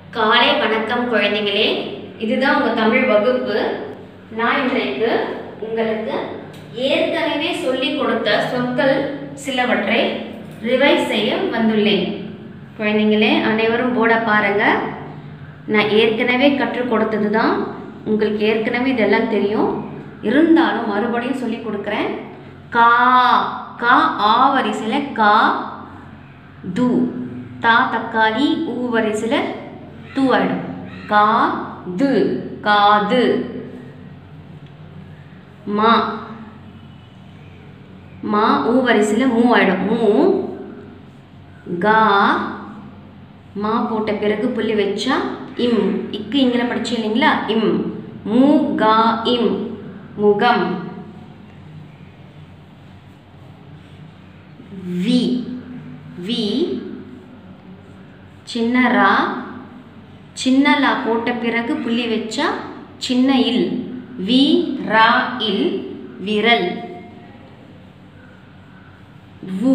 காலை வணக்கம் குழந்தைகளே இதுதான் உங்கள் தமிழ் வகுப்பு நான் இன்றைக்கு உங்களுக்கு ஏற்கனவே சொல்லிக் கொடுத்த சொற்கள் சிலவற்றை ரிவைஸ் செய்ய வந்துள்ளேன் குழந்தைங்களே அனைவரும் போட பாருங்க நான் ஏற்கனவே கற்றுக் கொடுத்தது தான் உங்களுக்கு ஏற்கனவே இதெல்லாம் தெரியும் இருந்தாலும் மறுபடியும் சொல்லி கொடுக்குறேன் கா கா ஆ வரிசையில் கா து தா தக்காளி ஊ வரிசையில் தூ ஆயிடும் கா து காது மா மா ஊ வரிசையில் மூ ஆயிடும் மூ கா மா போட்ட பிறகு புள்ளி வச்சா இம் இக்கு இங்கில படிச்சு இல்லைங்களா இம் மு கா இம் முகம் வி வி சின்ன ரா சின்ன லா போட்ட பிறகு புள்ளி வச்சா சின்ன இல் வி ரா இல் விரல் வு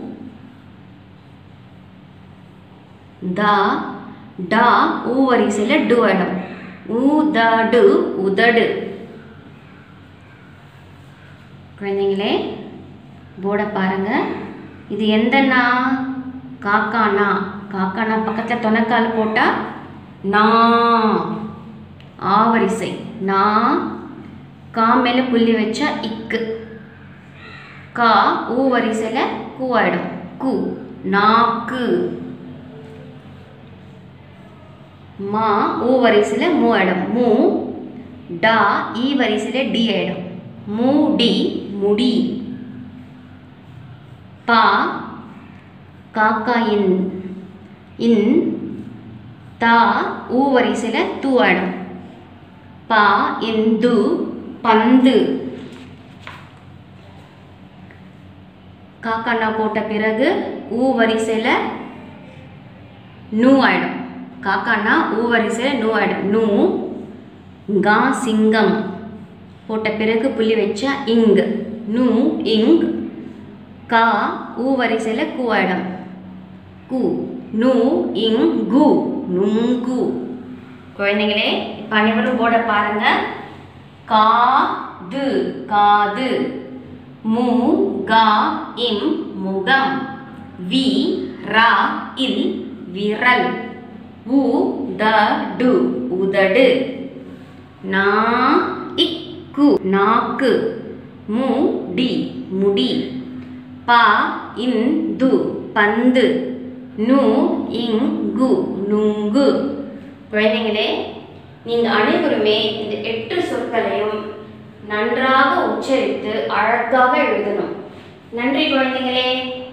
தா டா ஊ வரிசையில் டு ஆயிடும் ஊதடு உதடு குழந்தைங்களே போர்டை பாருங்க இது எந்த நா காக்கானா காக்கானா பக்கத்தில் தொலைக்கால் போட்டால் நா ஆ வரிசை நா கா மேலே புள்ளி வச்சா இக்கு கா ஊ வரிசையில் கூ ஆயிடும் கு நாக்கு மா ஊ வரிசையில் மூ ஆயிடும் மூ டா ஈ வரிசையில் டி ஆயிடும் மூடி முடி பா காக்கா இன் இன் தா ஊ வரிசையில் தூ ஆயிடும் பா இந்து பந்து காக்காண்ணா போட்ட பிறகு ஊ வரிசையில் நூ ஆயிடும் காக்காண்ணா ஊ வரிசையில் நூ ஆயிடும் நூ கா சிங்கம் போட்ட பிறகு புள்ளி வச்சா இங் நூ இங் கா ஊ வரிசையில் கூ ஆயிடும் கு நூ இங் கு நுங்கு குழந்தைங்களே இப்போ அனைவரும் போட பாருங்க கா து காது மு கா இம் முகம் வி ரா இல் விரல் உ த டு உதடு நா இக்கு நாக்கு மு டி முடி பா இந்து பந்து நு இங்கு நுங்கு குழந்தைங்களே நீங்கள் அனைவருமே இந்த எட்டு சொற்களையும் நன்றாக உச்சரித்து அழகாக எழுதணும் நன்றி குழந்தைங்களே